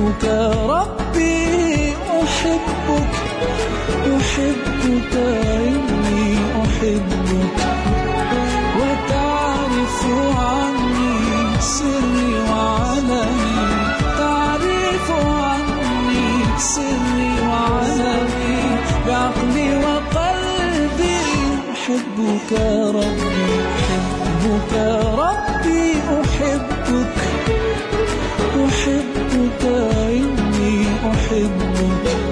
أحبك ربي أحبك أحبك إني أحبك وتعرف عني سري وعلني تعرف عني سري وعلني بعقلي وقلبي أحبك ربي أحبك ربي أحبك أحبك إني أحبك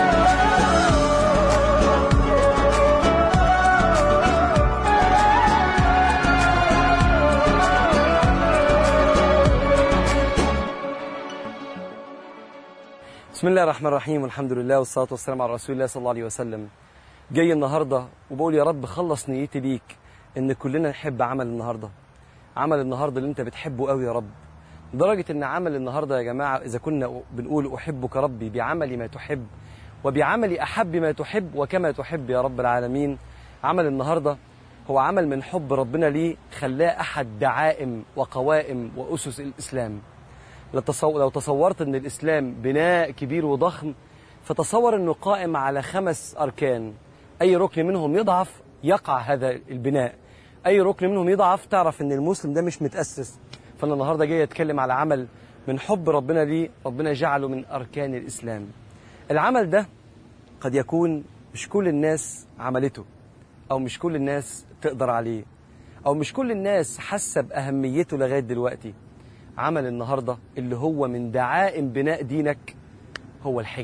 بسم الله الرحمن الرحيم والحمد لله والصلاة والسلام على رسول الله صلى الله عليه وسلم جاي النهاردة وبقول يا رب خلص نيتي ليك ان كلنا نحب عمل النهاردة عمل النهاردة اللي انت بتحبه قوي يا رب لدرجة ان عمل النهاردة يا جماعة اذا كنا بنقول احبك ربي بعمل ما تحب وبعمل احب ما تحب وكما تحب يا رب العالمين عمل النهاردة هو عمل من حب ربنا ليه خلاه احد دعائم وقوائم واسس الاسلام لو تصو- لو تصورت ان الاسلام بناء كبير وضخم فتصور انه قائم على خمس اركان اي ركن منهم يضعف يقع هذا البناء اي ركن منهم يضعف تعرف ان المسلم ده مش متاسس فانا النهارده جاي اتكلم على عمل من حب ربنا ليه ربنا جعله من اركان الاسلام العمل ده قد يكون مش كل الناس عملته او مش كل الناس تقدر عليه او مش كل الناس حاسه باهميته لغايه دلوقتي عمل النهارده اللي هو من دعائم بناء دينك هو الحج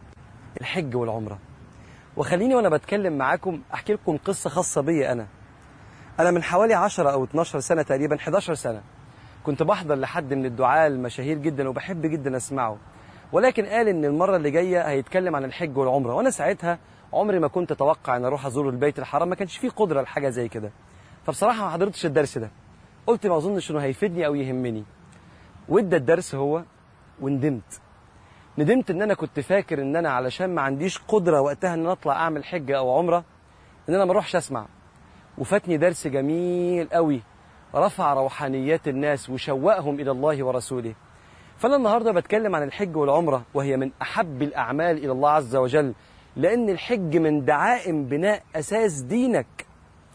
الحج والعمره وخليني وانا بتكلم معاكم احكي لكم قصه خاصه بي انا انا من حوالي 10 او 12 سنه تقريبا 11 سنه كنت بحضر لحد من الدعاة المشاهير جدا وبحب جدا اسمعه ولكن قال ان المره اللي جايه هيتكلم عن الحج والعمره وانا ساعتها عمري ما كنت اتوقع ان اروح ازور البيت الحرام ما كانش فيه قدره لحاجه زي كده فبصراحه ما حضرتش الدرس ده قلت ما اظنش انه هيفيدني او يهمني وادى الدرس هو وندمت ندمت ان انا كنت فاكر ان انا علشان ما عنديش قدره وقتها ان انا اطلع اعمل حجه او عمره ان انا ما اروحش اسمع وفاتني درس جميل قوي رفع روحانيات الناس وشوقهم الى الله ورسوله فانا النهارده بتكلم عن الحج والعمره وهي من احب الاعمال الى الله عز وجل لان الحج من دعائم بناء اساس دينك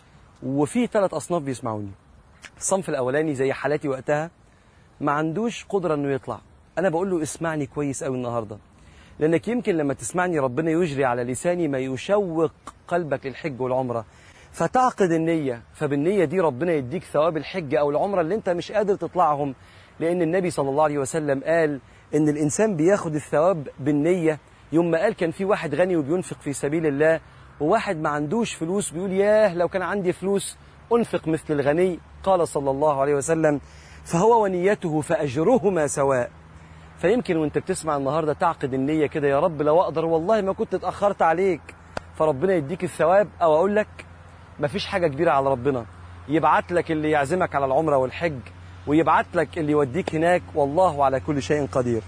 وفي ثلاث اصناف بيسمعوني الصنف الاولاني زي حالاتي وقتها ما عندوش قدره انه يطلع انا بقول له اسمعني كويس قوي النهارده لانك يمكن لما تسمعني ربنا يجري على لساني ما يشوق قلبك للحج والعمره فتعقد النيه فبالنيه دي ربنا يديك ثواب الحج او العمره اللي انت مش قادر تطلعهم لان النبي صلى الله عليه وسلم قال ان الانسان بياخد الثواب بالنيه يوم ما قال كان في واحد غني وبينفق في سبيل الله وواحد ما عندوش فلوس بيقول ياه لو كان عندي فلوس انفق مثل الغني قال صلى الله عليه وسلم فهو ونيته فاجرهما سواء فيمكن وانت بتسمع النهارده تعقد النيه كده يا رب لو اقدر والله ما كنت اتاخرت عليك فربنا يديك الثواب او اقول لك مفيش حاجه كبيره على ربنا يبعت لك اللي يعزمك على العمره والحج ويبعت لك اللي يوديك هناك والله على كل شيء قدير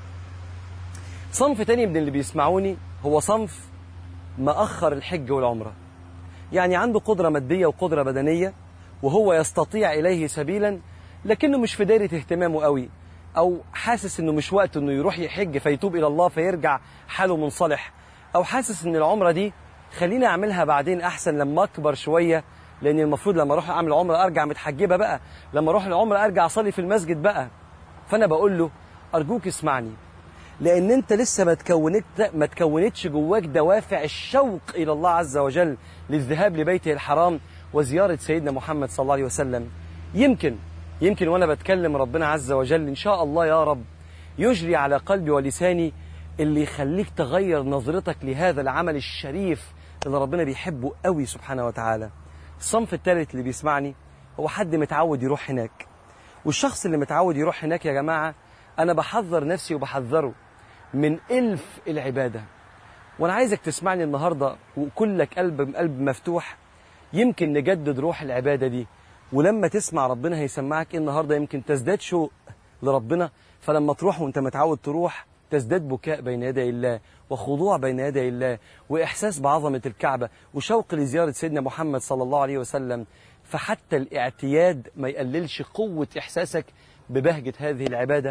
صنف تاني من اللي بيسمعوني هو صنف مأخر الحج والعمرة يعني عنده قدرة مادية وقدرة بدنية وهو يستطيع إليه سبيلا لكنه مش في دايرة اهتمامه قوي أو حاسس إنه مش وقت إنه يروح يحج فيتوب إلى الله فيرجع حاله منصلح أو حاسس إن العمرة دي خليني أعملها بعدين أحسن لما أكبر شوية لأن المفروض لما أروح أعمل عمرة أرجع متحجبة بقى لما أروح العمرة أرجع أصلي في المسجد بقى فأنا بقول له أرجوك اسمعني لان انت لسه ما تكونت ما تكونتش جواك دوافع الشوق الى الله عز وجل للذهاب لبيته الحرام وزياره سيدنا محمد صلى الله عليه وسلم يمكن يمكن وانا بتكلم ربنا عز وجل ان شاء الله يا رب يجري على قلبي ولساني اللي يخليك تغير نظرتك لهذا العمل الشريف اللي ربنا بيحبه قوي سبحانه وتعالى الصنف الثالث اللي بيسمعني هو حد متعود يروح هناك والشخص اللي متعود يروح هناك يا جماعه انا بحذر نفسي وبحذره من ألف العبادة وأنا عايزك تسمعني النهاردة وكلك قلب قلب مفتوح يمكن نجدد روح العبادة دي ولما تسمع ربنا هيسمعك إيه النهاردة يمكن تزداد شوق لربنا فلما تروح وانت متعود تروح تزداد بكاء بين يدي الله وخضوع بين يدي الله وإحساس بعظمة الكعبة وشوق لزيارة سيدنا محمد صلى الله عليه وسلم فحتى الاعتياد ما يقللش قوة إحساسك ببهجة هذه العبادة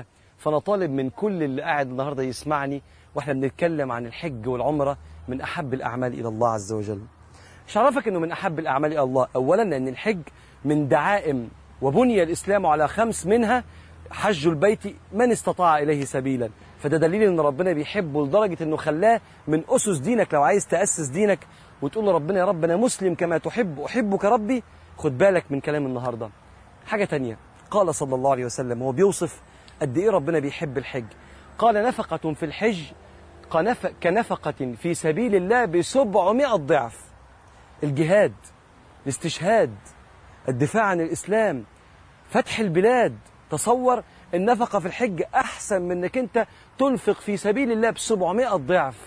فأنا طالب من كل اللي قاعد النهاردة يسمعني وإحنا بنتكلم عن الحج والعمرة من أحب الأعمال إلى الله عز وجل مش عرفك أنه من أحب الأعمال إلى الله أولا لأن الحج من دعائم وبني الإسلام على خمس منها حج البيت من استطاع إليه سبيلا فده دليل أن ربنا بيحبه لدرجة أنه خلاه من أسس دينك لو عايز تأسس دينك وتقول لربنا يا رب أنا مسلم كما تحب أحبك ربي خد بالك من كلام النهاردة حاجة تانية قال صلى الله عليه وسلم هو بيوصف قد إيه ربنا بيحب الحج قال نفقة في الحج كنف- كنفقة في سبيل الله بسبعمائة ضعف الجهاد الاستشهاد الدفاع عن الإسلام فتح البلاد تصور النفقة في الحج أحسن من أنك أنت تنفق في سبيل الله بسبعمائة ضعف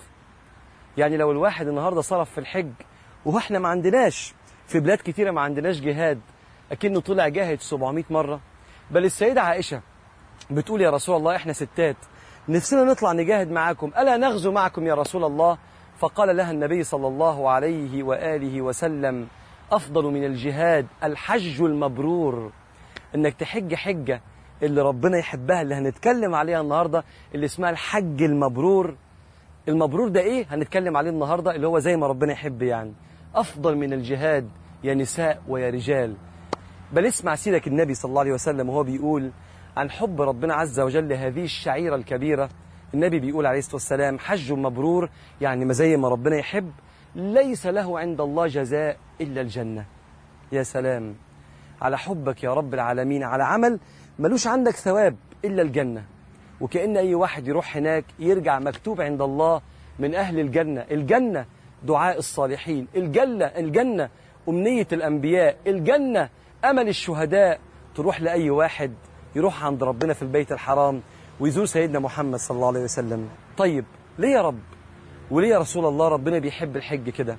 يعني لو الواحد النهاردة صرف في الحج وإحنا ما عندناش في بلاد كتيرة ما عندناش جهاد أكنه طلع جاهد 700 مرة بل السيدة عائشة بتقول يا رسول الله إحنا ستات نفسنا نطلع نجاهد معاكم ألا نغزو معكم يا رسول الله فقال لها النبي صلى الله عليه وآله وسلم أفضل من الجهاد الحج المبرور إنك تحج حجة اللي ربنا يحبها اللي هنتكلم عليها النهاردة اللي اسمها الحج المبرور المبرور ده ايه هنتكلم عليه النهارده اللي هو زي ما ربنا يحب يعني افضل من الجهاد يا نساء ويا رجال بل اسمع سيدك النبي صلى الله عليه وسلم وهو بيقول عن حب ربنا عز وجل لهذه الشعيرة الكبيرة النبي بيقول عليه الصلاة والسلام حج مبرور يعني ما زي ما ربنا يحب ليس له عند الله جزاء إلا الجنة يا سلام على حبك يا رب العالمين على عمل ملوش عندك ثواب إلا الجنة وكأن أي واحد يروح هناك يرجع مكتوب عند الله من أهل الجنة الجنة دعاء الصالحين الجنة الجنة أمنية الأنبياء الجنة أمل الشهداء تروح لأي واحد يروح عند ربنا في البيت الحرام ويزور سيدنا محمد صلى الله عليه وسلم طيب ليه يا رب وليه يا رسول الله ربنا بيحب الحج كده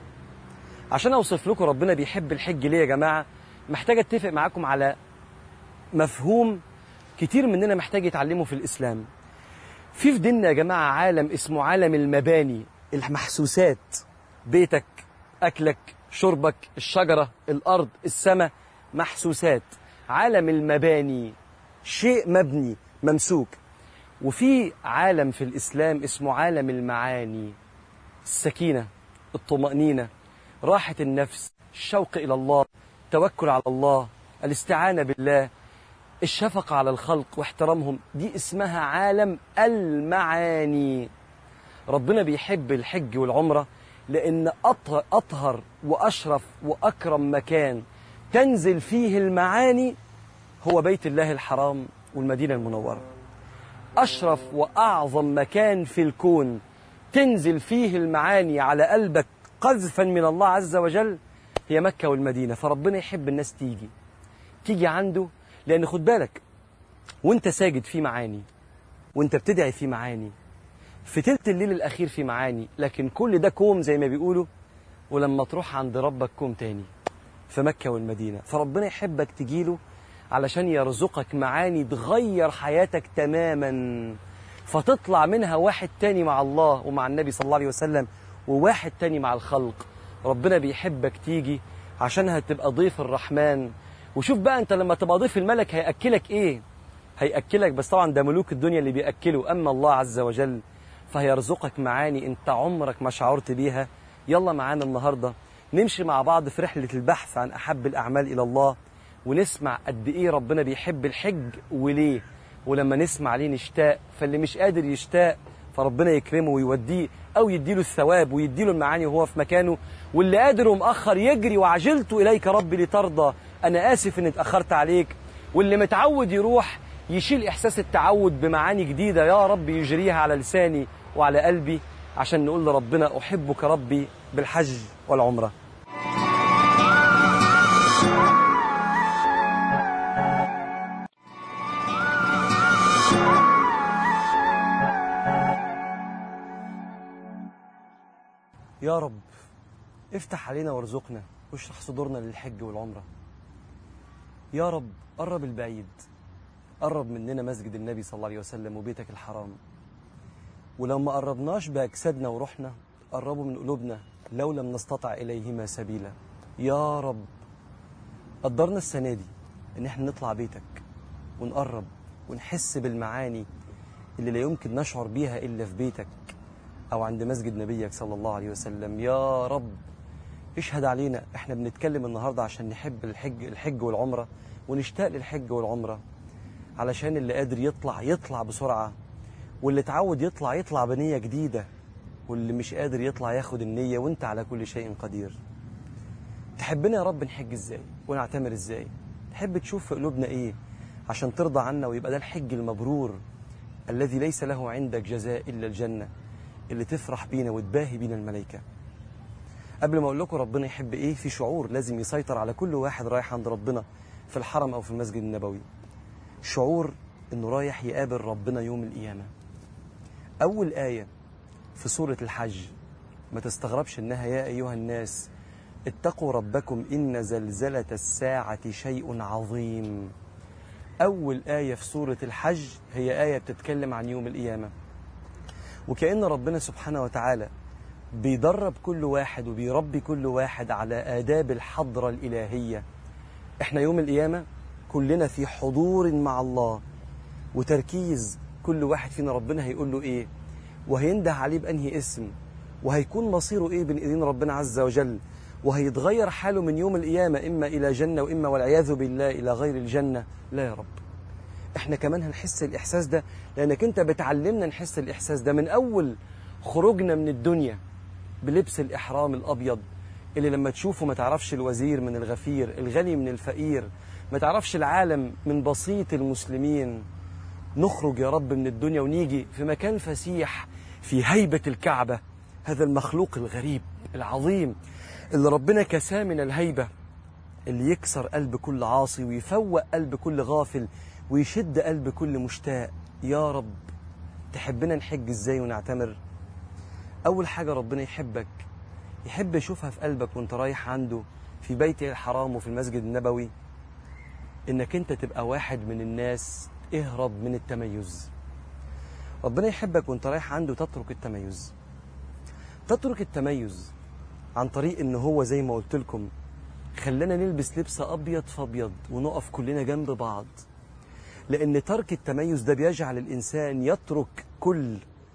عشان أوصف لكم ربنا بيحب الحج ليه يا جماعة محتاج أتفق معاكم على مفهوم كتير مننا محتاج يتعلمه في الإسلام في في ديننا يا جماعة عالم اسمه عالم المباني المحسوسات بيتك أكلك شربك الشجرة الأرض السماء محسوسات عالم المباني شيء مبني ممسوك وفي عالم في الإسلام اسمه عالم المعاني السكينة الطمأنينة راحة النفس الشوق إلى الله توكل على الله الاستعانة بالله الشفقة على الخلق واحترامهم دي اسمها عالم المعاني ربنا بيحب الحج والعمرة لأن أطهر, أطهر وأشرف وأكرم مكان تنزل فيه المعاني هو بيت الله الحرام والمدينة المنورة أشرف وأعظم مكان في الكون تنزل فيه المعاني على قلبك قذفا من الله عز وجل هي مكة والمدينة فربنا يحب الناس تيجي تيجي عنده لأن خد بالك وانت ساجد في معاني وانت بتدعي في معاني في تلت الليل الأخير في معاني لكن كل ده كوم زي ما بيقولوا ولما تروح عند ربك كوم تاني في مكة والمدينة فربنا يحبك تجيله علشان يرزقك معاني تغير حياتك تماما فتطلع منها واحد تاني مع الله ومع النبي صلى الله عليه وسلم وواحد تاني مع الخلق ربنا بيحبك تيجي عشان هتبقى ضيف الرحمن وشوف بقى انت لما تبقى ضيف الملك هيأكلك ايه هيأكلك بس طبعا ده ملوك الدنيا اللي بيأكلوا أما الله عز وجل فهيرزقك معاني انت عمرك ما شعرت بيها يلا معانا النهاردة نمشي مع بعض في رحلة البحث عن أحب الأعمال إلى الله ونسمع قد إيه ربنا بيحب الحج وليه ولما نسمع ليه نشتاق فاللي مش قادر يشتاق فربنا يكرمه ويوديه أو يديله الثواب ويديله المعاني وهو في مكانه واللي قادر ومأخر يجري وعجلت إليك ربي لترضى أنا آسف إني اتأخرت عليك واللي متعود يروح يشيل إحساس التعود بمعاني جديدة يا رب يجريها على لساني وعلى قلبي عشان نقول لربنا أحبك ربي بالحج والعمرة يا رب افتح علينا وارزقنا واشرح صدورنا للحج والعمرة يا رب قرب البعيد قرب مننا مسجد النبي صلى الله عليه وسلم وبيتك الحرام ولو ما قربناش بأجسادنا وروحنا قربوا من قلوبنا لو لم نستطع إليهما سبيلا يا رب قدرنا السنة دي إن احنا نطلع بيتك ونقرب ونحس بالمعاني اللي لا يمكن نشعر بيها إلا في بيتك أو عند مسجد نبيك صلى الله عليه وسلم يا رب اشهد علينا احنا بنتكلم النهاردة عشان نحب الحج, الحج والعمرة ونشتاق للحج والعمرة علشان اللي قادر يطلع يطلع بسرعة واللي اتعود يطلع يطلع بنية جديدة واللي مش قادر يطلع ياخد النية وانت على كل شيء قدير تحبنا يا رب نحج ازاي ونعتمر ازاي تحب تشوف في قلوبنا ايه عشان ترضى عنا ويبقى ده الحج المبرور الذي ليس له عندك جزاء الا الجنه اللي تفرح بينا وتباهي بينا الملائكه قبل ما اقول لكم ربنا يحب ايه في شعور لازم يسيطر على كل واحد رايح عند ربنا في الحرم او في المسجد النبوي شعور انه رايح يقابل ربنا يوم القيامه اول ايه في سوره الحج ما تستغربش انها يا ايها الناس اتقوا ربكم ان زلزله الساعه شيء عظيم أول آية في سورة الحج هي آية بتتكلم عن يوم القيامة وكأن ربنا سبحانه وتعالى بيدرب كل واحد وبيربي كل واحد على آداب الحضرة الإلهية إحنا يوم القيامة كلنا في حضور مع الله وتركيز كل واحد فينا ربنا هيقول له إيه وهينده عليه بأنهي اسم وهيكون مصيره إيه بين إيدين ربنا عز وجل وهيتغير حاله من يوم القيامة إما إلى جنة وإما والعياذ بالله إلى غير الجنة لا يا رب احنا كمان هنحس الإحساس ده لأنك أنت بتعلمنا نحس الإحساس ده من أول خروجنا من الدنيا بلبس الإحرام الأبيض اللي لما تشوفه ما تعرفش الوزير من الغفير الغني من الفقير ما تعرفش العالم من بسيط المسلمين نخرج يا رب من الدنيا ونيجي في مكان فسيح في هيبة الكعبة هذا المخلوق الغريب العظيم اللي ربنا كساه من الهيبة اللي يكسر قلب كل عاصي ويفوق قلب كل غافل ويشد قلب كل مشتاق يا رب تحبنا نحج ازاي ونعتمر اول حاجة ربنا يحبك يحب يشوفها في قلبك وانت رايح عنده في بيته الحرام وفي المسجد النبوي انك انت تبقى واحد من الناس اهرب من التميز ربنا يحبك وانت رايح عنده تترك التميز تترك التميز عن طريق ان هو زي ما قلت لكم خلانا نلبس لبس ابيض فابيض ونقف كلنا جنب بعض لان ترك التميز ده بيجعل الانسان يترك كل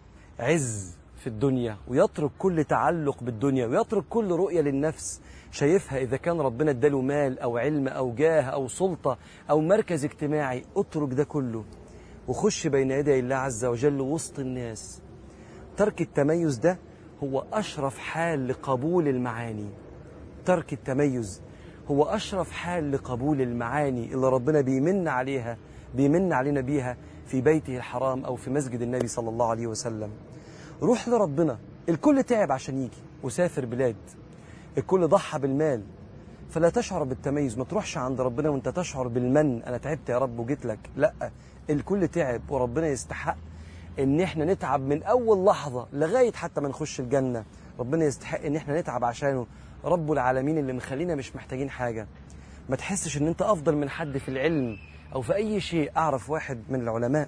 عز في الدنيا ويترك كل تعلق بالدنيا ويترك كل رؤيه للنفس شايفها اذا كان ربنا اداله مال او علم او جاه او سلطه او مركز اجتماعي اترك ده كله وخش بين يدي الله عز وجل وسط الناس ترك التميز ده هو أشرف حال لقبول المعاني ترك التميز هو أشرف حال لقبول المعاني اللي ربنا بيمن عليها بيمن علينا بيها في بيته الحرام أو في مسجد النبي صلى الله عليه وسلم روح لربنا الكل تعب عشان يجي وسافر بلاد الكل ضحى بالمال فلا تشعر بالتميز ما تروحش عند ربنا وانت تشعر بالمن انا تعبت يا رب وجيت لك لا الكل تعب وربنا يستحق ان احنا نتعب من اول لحظه لغايه حتى ما نخش الجنه ربنا يستحق ان احنا نتعب عشانه رب العالمين اللي مخلينا مش محتاجين حاجه ما تحسش ان انت افضل من حد في العلم او في اي شيء اعرف واحد من العلماء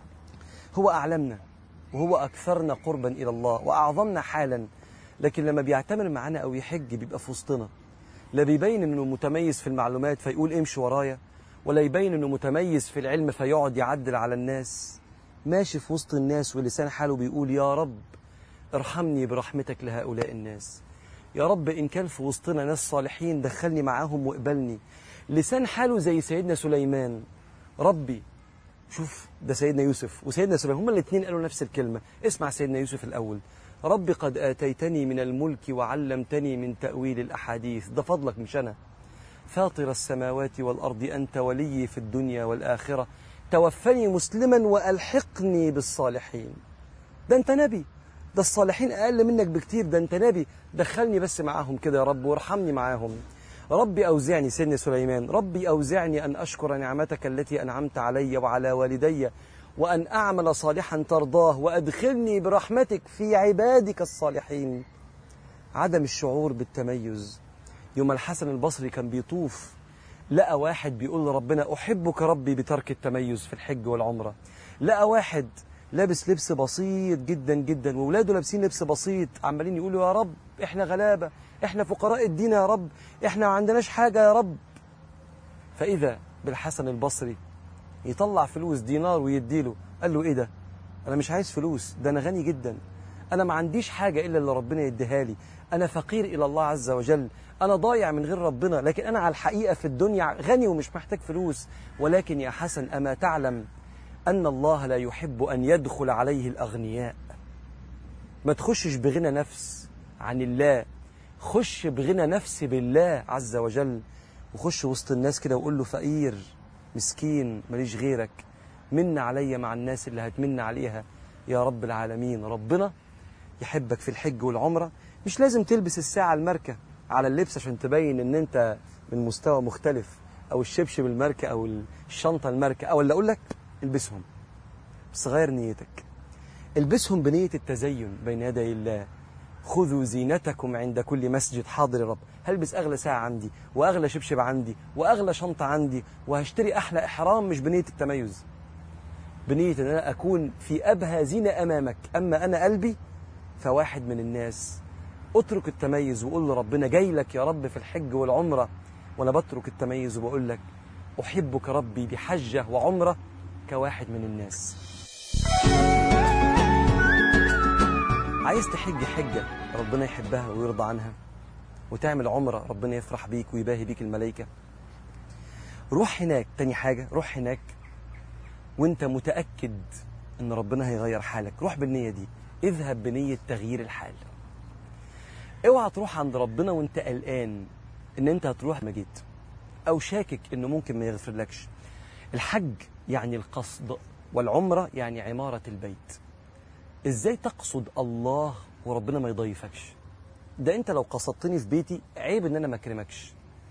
هو اعلمنا وهو اكثرنا قربا الى الله واعظمنا حالا لكن لما بيعتمر معانا او يحج بيبقى في وسطنا لا بيبين انه متميز في المعلومات فيقول امشي ورايا ولا يبين انه متميز في العلم فيقعد يعدل على الناس ماشي في وسط الناس ولسان حاله بيقول يا رب ارحمني برحمتك لهؤلاء الناس يا رب إن كان في وسطنا ناس صالحين دخلني معاهم واقبلني لسان حاله زي سيدنا سليمان ربي شوف ده سيدنا يوسف وسيدنا سليمان هما الاثنين قالوا نفس الكلمة اسمع سيدنا يوسف الأول ربي قد آتيتني من الملك وعلمتني من تأويل الأحاديث ده فضلك مش أنا فاطر السماوات والأرض أنت ولي في الدنيا والآخرة توفني مسلما وألحقني بالصالحين ده أنت نبي ده الصالحين أقل منك بكتير ده أنت نبي دخلني بس معاهم كده يا رب وارحمني معاهم ربي أوزعني سيدنا سليمان ربي أوزعني أن أشكر نعمتك التي أنعمت علي وعلى والدي وأن أعمل صالحا ترضاه وأدخلني برحمتك في عبادك الصالحين عدم الشعور بالتميز يوم الحسن البصري كان بيطوف لقى واحد بيقول لربنا أحبك ربي بترك التميز في الحج والعمرة لقى واحد لابس لبس بسيط جدا جدا وولاده لابسين لبس بسيط عمالين يقولوا يا رب احنا غلابة احنا فقراء الدين يا رب احنا ما عندناش حاجة يا رب فإذا بالحسن البصري يطلع فلوس دينار ويديله قال له ايه ده انا مش عايز فلوس ده انا غني جدا انا ما عنديش حاجه الا اللي ربنا يديها لي انا فقير الى الله عز وجل انا ضايع من غير ربنا لكن انا على الحقيقه في الدنيا غني ومش محتاج فلوس ولكن يا حسن اما تعلم ان الله لا يحب ان يدخل عليه الاغنياء ما تخشش بغنى نفس عن الله خش بغنى نفس بالله عز وجل وخش وسط الناس كده وقول له فقير مسكين ماليش غيرك من عليا مع الناس اللي هتمن عليها يا رب العالمين ربنا يحبك في الحج والعمرة مش لازم تلبس الساعة الماركة على اللبس عشان تبين ان انت من مستوى مختلف او الشبشب الماركة او الشنطة الماركة او اللي اقول لك البسهم بس غير نيتك البسهم بنية التزين بين يدي الله خذوا زينتكم عند كل مسجد حاضر يا رب هلبس اغلى ساعة عندي واغلى شبشب عندي واغلى شنطة عندي وهشتري احلى احرام مش بنية التميز بنية ان انا اكون في ابهى زينة امامك اما انا قلبي فواحد من الناس اترك التميز وقول لربنا جاي لك يا رب في الحج والعمرة وانا بترك التميز وبقول لك احبك ربي بحجة وعمرة كواحد من الناس عايز تحج حجة ربنا يحبها ويرضى عنها وتعمل عمرة ربنا يفرح بيك ويباهي بيك الملائكة روح هناك تاني حاجة روح هناك وانت متأكد ان ربنا هيغير حالك روح بالنية دي اذهب بنية تغيير الحال اوعى تروح عند ربنا وانت قلقان ان انت هتروح ما جيت او شاكك انه ممكن ما يغفرلكش الحج يعني القصد والعمرة يعني عمارة البيت ازاي تقصد الله وربنا ما يضيفكش ده انت لو قصدتني في بيتي عيب ان انا ما اكرمكش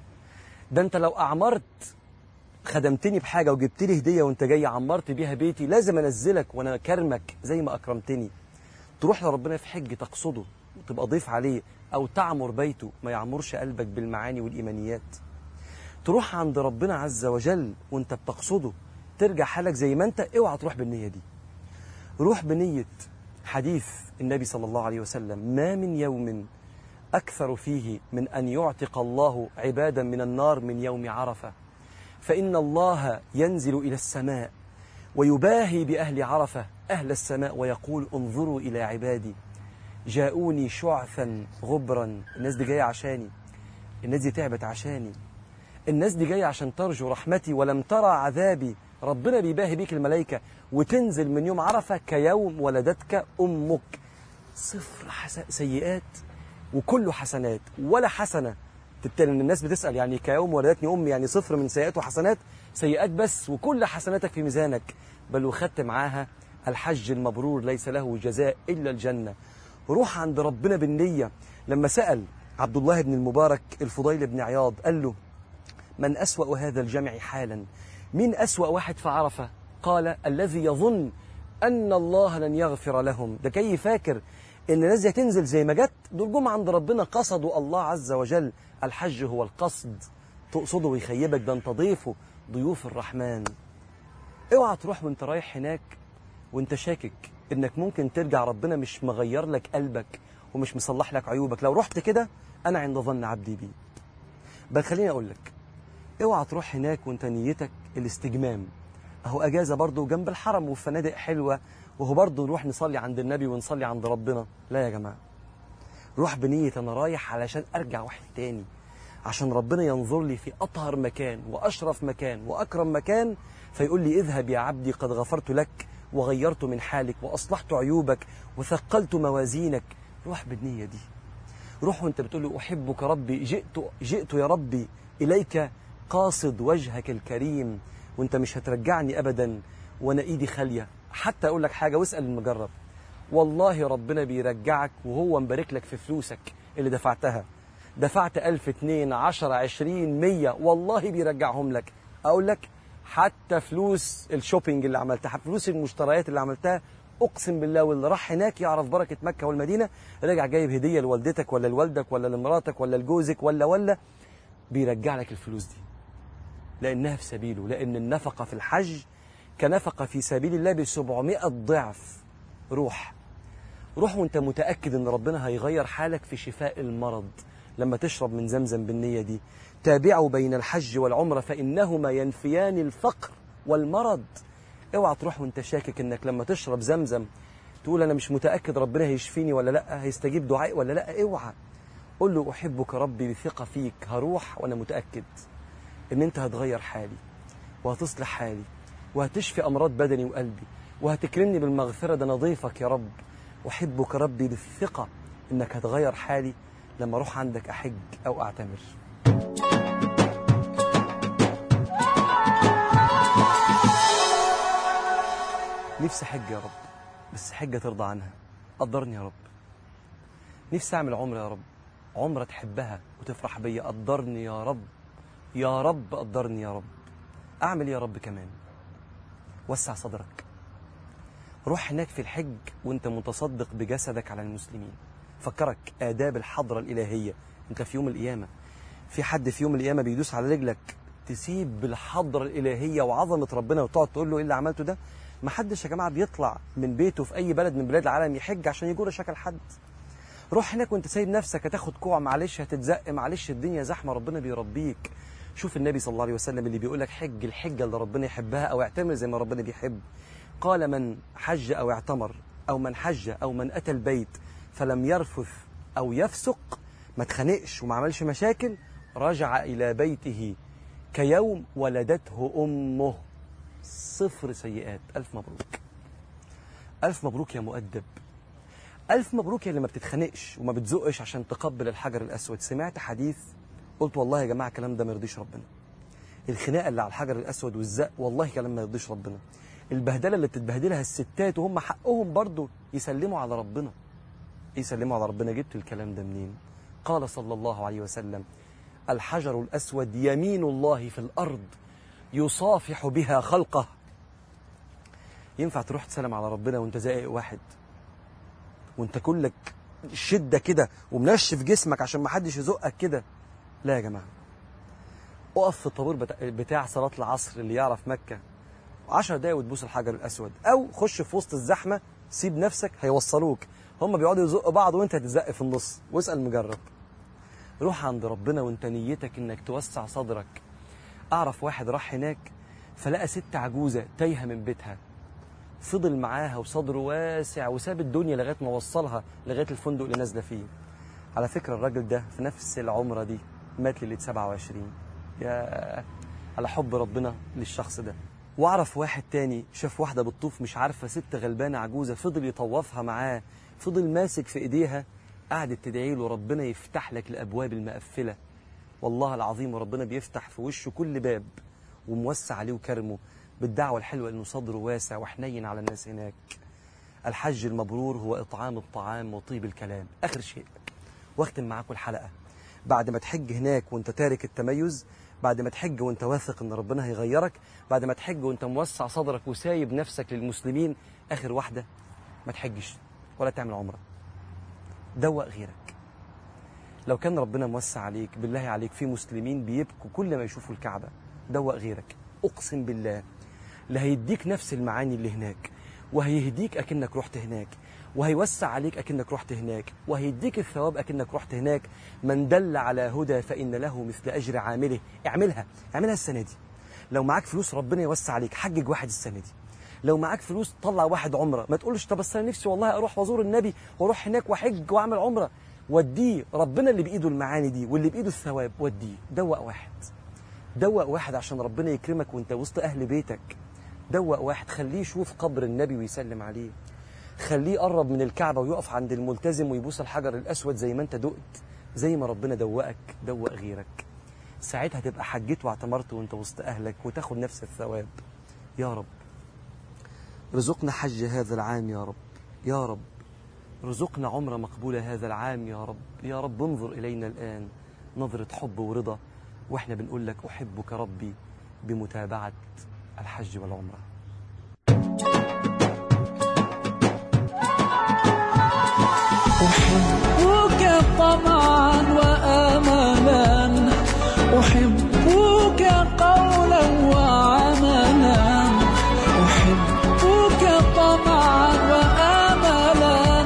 ده انت لو اعمرت خدمتني بحاجه وجبت لي هديه وانت جاي عمرت بيها بيتي لازم انزلك وانا اكرمك زي ما اكرمتني تروح لربنا في حج تقصده وتبقى ضيف عليه او تعمر بيته ما يعمرش قلبك بالمعاني والايمانيات تروح عند ربنا عز وجل وانت بتقصده ترجع حالك زي ما انت اوعى تروح بالنيه دي روح بنيه حديث النبي صلى الله عليه وسلم ما من يوم اكثر فيه من ان يعتق الله عبادا من النار من يوم عرفه فإن الله ينزل إلى السماء ويباهي بأهل عرفة أهل السماء ويقول انظروا إلى عبادي جاءوني شعثا غبرا الناس دي جاية عشاني الناس دي تعبت عشاني الناس دي جاية عشان ترجو رحمتي ولم ترى عذابي ربنا بيباهي بيك الملائكة وتنزل من يوم عرفة كيوم ولدتك أمك صفر حس... سيئات وكله حسنات ولا حسنة تبتدي ان الناس بتسال يعني كيوم ولدتني امي يعني صفر من سيئات وحسنات سيئات بس وكل حسناتك في ميزانك بل وخدت معاها الحج المبرور ليس له جزاء الا الجنه روح عند ربنا بالنيه لما سال عبد الله بن المبارك الفضيل بن عياض قال له من اسوا هذا الجمع حالا مين اسوا واحد في عرفه قال الذي يظن ان الله لن يغفر لهم ده جاي فاكر ان الناس دي هتنزل زي ما جت دول جم عند ربنا قصدوا الله عز وجل الحج هو القصد تقصده ويخيبك ده انت ضيفه ضيوف الرحمن اوعى تروح وانت رايح هناك وانت شاكك انك ممكن ترجع ربنا مش مغير لك قلبك ومش مصلح لك عيوبك لو رحت كده انا عند ظن عبدي بي بل خليني اقول لك اوعى تروح هناك وانت نيتك الاستجمام اهو اجازه برضه جنب الحرم وفنادق حلوه وهو برضه نروح نصلي عند النبي ونصلي عند ربنا لا يا جماعه روح بنية أنا رايح علشان أرجع واحد تاني عشان ربنا ينظر لي في أطهر مكان وأشرف مكان وأكرم مكان فيقول لي اذهب يا عبدي قد غفرت لك وغيرت من حالك وأصلحت عيوبك وثقلت موازينك روح بالنية دي روح وانت بتقول له أحبك ربي جئت, جئت يا ربي إليك قاصد وجهك الكريم وانت مش هترجعني أبدا وأنا إيدي خالية حتى أقول لك حاجة واسأل المجرب والله ربنا بيرجعك وهو مبارك لك في فلوسك اللي دفعتها دفعت ألف اتنين عشرة عشرين مية والله بيرجعهم لك أقول لك حتى فلوس الشوبينج اللي عملتها فلوس المشتريات اللي عملتها أقسم بالله واللي راح هناك يعرف بركة مكة والمدينة رجع جايب هدية لوالدتك ولا لوالدك ولا لمراتك ولا لجوزك ولا ولا بيرجع لك الفلوس دي لأنها في سبيله لأن النفقة في الحج كنفقة في سبيل الله بسبعمائة ضعف روح روح وانت متأكد ان ربنا هيغير حالك في شفاء المرض لما تشرب من زمزم بالنية دي تابعوا بين الحج والعمرة فإنهما ينفيان الفقر والمرض اوعى تروح وانت شاكك انك لما تشرب زمزم تقول انا مش متاكد ربنا هيشفيني ولا لا هيستجيب دعائي ولا لا اوعى قول له احبك ربي بثقه فيك هروح وانا متاكد ان انت هتغير حالي وهتصلح حالي وهتشفي امراض بدني وقلبي وهتكرمني بالمغفره ده انا ضيفك يا رب احبك ربي بالثقه انك هتغير حالي لما اروح عندك احج او اعتمر نفسي حج يا رب بس حجة ترضى عنها قدرني يا رب نفسي أعمل عمرة يا رب عمرة تحبها وتفرح بيا قدرني يا رب يا رب قدرني يا رب أعمل إيه يا رب كمان وسع صدرك روح هناك في الحج وانت متصدق بجسدك على المسلمين فكرك آداب الحضرة الإلهية انت في يوم القيامة في حد في يوم القيامة بيدوس على رجلك تسيب بالحضرة الإلهية وعظمة ربنا وتقعد تقول له إيه اللي عملته ده ما حدش يا جماعة بيطلع من بيته في أي بلد من بلاد العالم يحج عشان يجور شكل حد روح هناك وانت سايب نفسك هتاخد كوع معلش هتتزق معلش الدنيا زحمة ربنا بيربيك شوف النبي صلى الله عليه وسلم اللي بيقول لك حج الحجة اللي ربنا يحبها أو اعتمر زي ما ربنا بيحب قال من حج أو اعتمر أو من حج أو من أتى البيت فلم يرفث أو يفسق ما تخنقش وما عملش مشاكل رجع إلى بيته كيوم ولدته أمه صفر سيئات ألف مبروك ألف مبروك يا مؤدب ألف مبروك يا اللي ما بتتخنقش وما بتزقش عشان تقبل الحجر الأسود سمعت حديث قلت والله يا جماعة الكلام ده ما يرضيش ربنا الخناقة اللي على الحجر الأسود والزق والله كلام ما يرضيش ربنا البهدلة اللي بتتبهدلها الستات وهم حقهم برضو يسلموا على ربنا يسلموا على ربنا جبت الكلام ده منين قال صلى الله عليه وسلم الحجر الأسود يمين الله في الأرض يصافح بها خلقه ينفع تروح تسلم على ربنا وانت زائق واحد وانت كلك شدة كده ومنشف جسمك عشان ما حدش يزقك كده لا يا جماعة اقف في الطابور بتاع, بتاع صلاة العصر اللي يعرف مكة عشر دقايق وتبوس الحجر الأسود أو خش في وسط الزحمة سيب نفسك هيوصلوك هم بيقعدوا يزقوا بعض وانت هتزق في النص واسأل مجرب روح عند ربنا وانت نيتك انك توسع صدرك اعرف واحد راح هناك فلقى ست عجوزة تايهة من بيتها فضل معاها وصدره واسع وساب الدنيا لغاية ما وصلها لغاية الفندق اللي نازلة فيه على فكرة الراجل ده في نفس العمرة دي مات ليلة 27 يا على حب ربنا للشخص ده واعرف واحد تاني شاف واحدة بتطوف مش عارفة ست غلبانة عجوزة فضل يطوفها معاه فضل ماسك في ايديها قعدت تدعي له ربنا يفتح لك الابواب المقفله والله العظيم وربنا بيفتح في وشه كل باب وموسع عليه وكرمه بالدعوه الحلوه انه صدره واسع وحنين على الناس هناك الحج المبرور هو اطعام الطعام وطيب الكلام اخر شيء واختم معاكم الحلقه بعد ما تحج هناك وانت تارك التميز بعد ما تحج وانت واثق ان ربنا هيغيرك بعد ما تحج وانت موسع صدرك وسايب نفسك للمسلمين اخر واحده ما تحجش ولا تعمل عمره دوق غيرك لو كان ربنا موسع عليك بالله عليك في مسلمين بيبكوا كل ما يشوفوا الكعبة دوق غيرك أقسم بالله اللي هيديك نفس المعاني اللي هناك وهيهديك أكنك رحت هناك وهيوسع عليك أكنك رحت هناك وهيديك الثواب أكنك رحت هناك من دل على هدى فإن له مثل أجر عامله اعملها اعملها السنة دي لو معاك فلوس ربنا يوسع عليك حجج واحد السنة دي لو معاك فلوس طلع واحد عمره ما تقولش طب بس انا نفسي والله اروح وازور النبي واروح هناك واحج واعمل عمره وديه ربنا اللي بايده المعاني دي واللي بايده الثواب وديه دوق واحد دوق واحد عشان ربنا يكرمك وانت وسط اهل بيتك دوق واحد خليه يشوف قبر النبي ويسلم عليه خليه يقرب من الكعبه ويقف عند الملتزم ويبوس الحجر الاسود زي ما انت دقت زي ما ربنا دوقك دوق غيرك ساعتها تبقى حجيت واعتمرت وانت وسط اهلك وتاخد نفس الثواب يا رب رزقنا حج هذا العام يا رب يا رب رزقنا عمرة مقبولة هذا العام يا رب يا رب انظر إلينا الآن نظرة حب ورضا وإحنا بنقول لك أحبك ربي بمتابعة الحج والعمرة أحبك طمعا وآملا أحبك قولا وعملا أحبك طمعا وآملا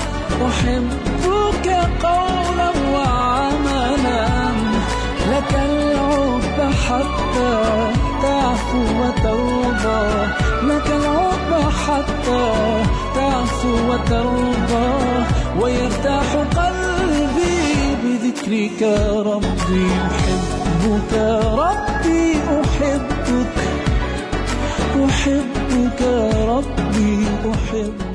أحبك قولا وعملا لك العب حتى تعفو وترضى لك العقبى حتى تعفو وترضى ويرتاح قلبي بذكرك ربي أحبك ربي أحبك أحبك ربي أحبك